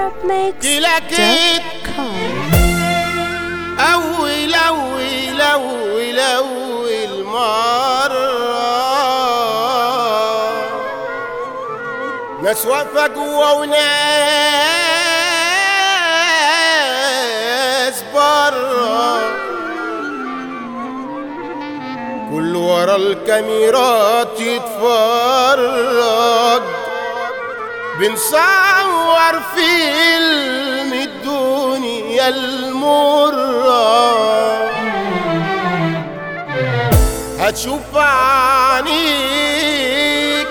arabmix.com أول أول أول أول مرة ناس واقفة جوا وناس برا كل ورا الكاميرات يتفرج بنصور فيلم الدنيا المرة هتشوف عنيك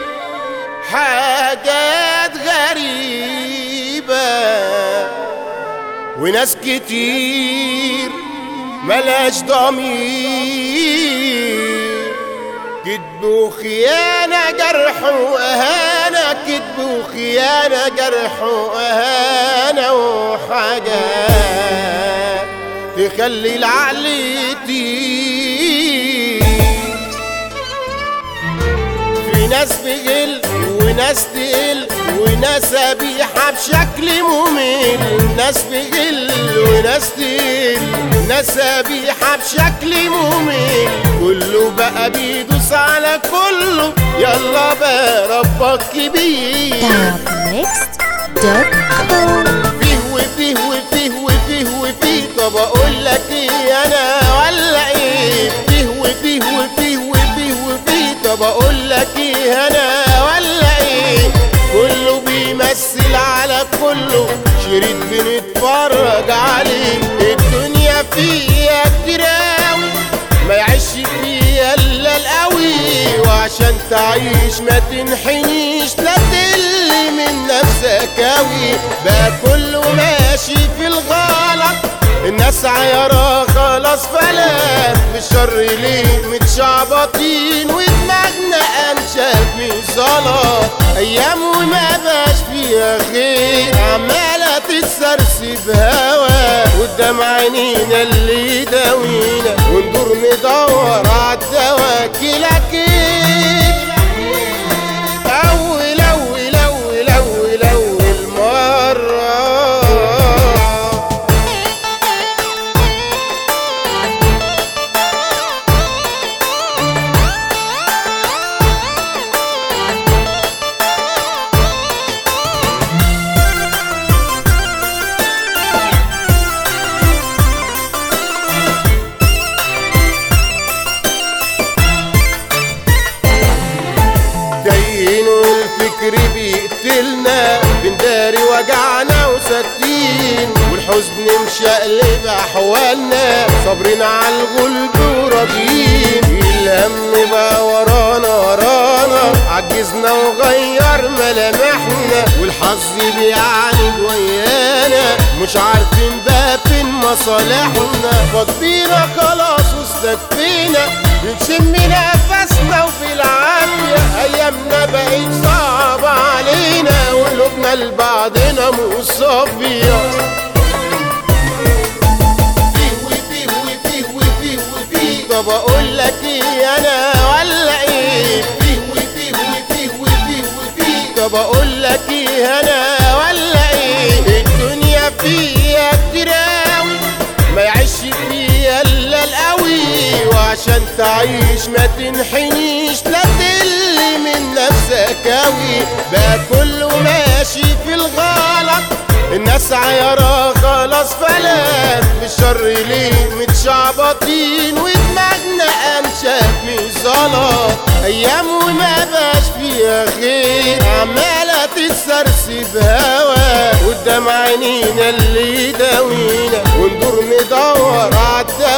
حاجات غريبة وناس كتير ملاش ضمير كذب وخيانة جرح وأهانة كذب وخيانة جرح وأهانة وحاجات تخلي العقل يطير في ناس بغل وناس تقل وناس قبيحة بشكل ممل ناس بغل وناس تقل ناس قبيحة بشكل ممل كله بقى بيدوس على كله يلا بقى ربك كبير arabmix.com فيه وفيه وفيه وفيه وفيه طب اقول لك ايه انا ولا ايه فيه وفيه وفيه وفيه وفيه طب اقول لك ايه انا ولا ايه كله بيمثل على كله شريط بنتفرج عليه الدنيا فيها كتير أوي ما يعيش فيها الا القوي وعشان تعيش ما تنحنيش لا تقل من نفسك اوي بقى كله ماشي في الغلط الناس عيارة خلاص فلات بالشر ليه متشعبطين ودماغنا انشاف من زلط ايام وما باش فيها خير عمالة تتسرسب هوا قدام عينينا اللي يداوينا وندور ندور عالدوا كلاكيك أول أول أول أول أول مرة داين والفكر بيقتلنا بنداري وجعنا وساكتين والحزن مشقلب احوالنا صابرين على الغلب وراضيين الهم بقى ورانا ورانا عجزنا وغير ملامحنا والحظ بيعاند ويانا مش عارفين بقى فين مصالحنا فضينا خلاص واستكفينا بنشم نفسنا وفي العافية أيامنا بقت صعبة علينا وقلوبنا لبعضنا مش صافية فيه وفيه وفيه وفيه وفيه طب أقول لك إيه أنا ولا إيه فيه وفيه وفيه وفيه وفيه طب أقول لك إيه أنا ولا إيه الدنيا فيها كتير أوي ما يعيش فيها الا القوي وعشان تعيش ما تنحنيش لا تقل من نفسك اوي بقى كله ماشي في الغلط الناس عيارة خلاص فلات بالشر ليه متشعبطين ودماغنا انشاف من زلط ايام وما باش فيها خير عمالة تتسرسب هوا قدام عينينا اللي يداوينا وندور ندور عالدوا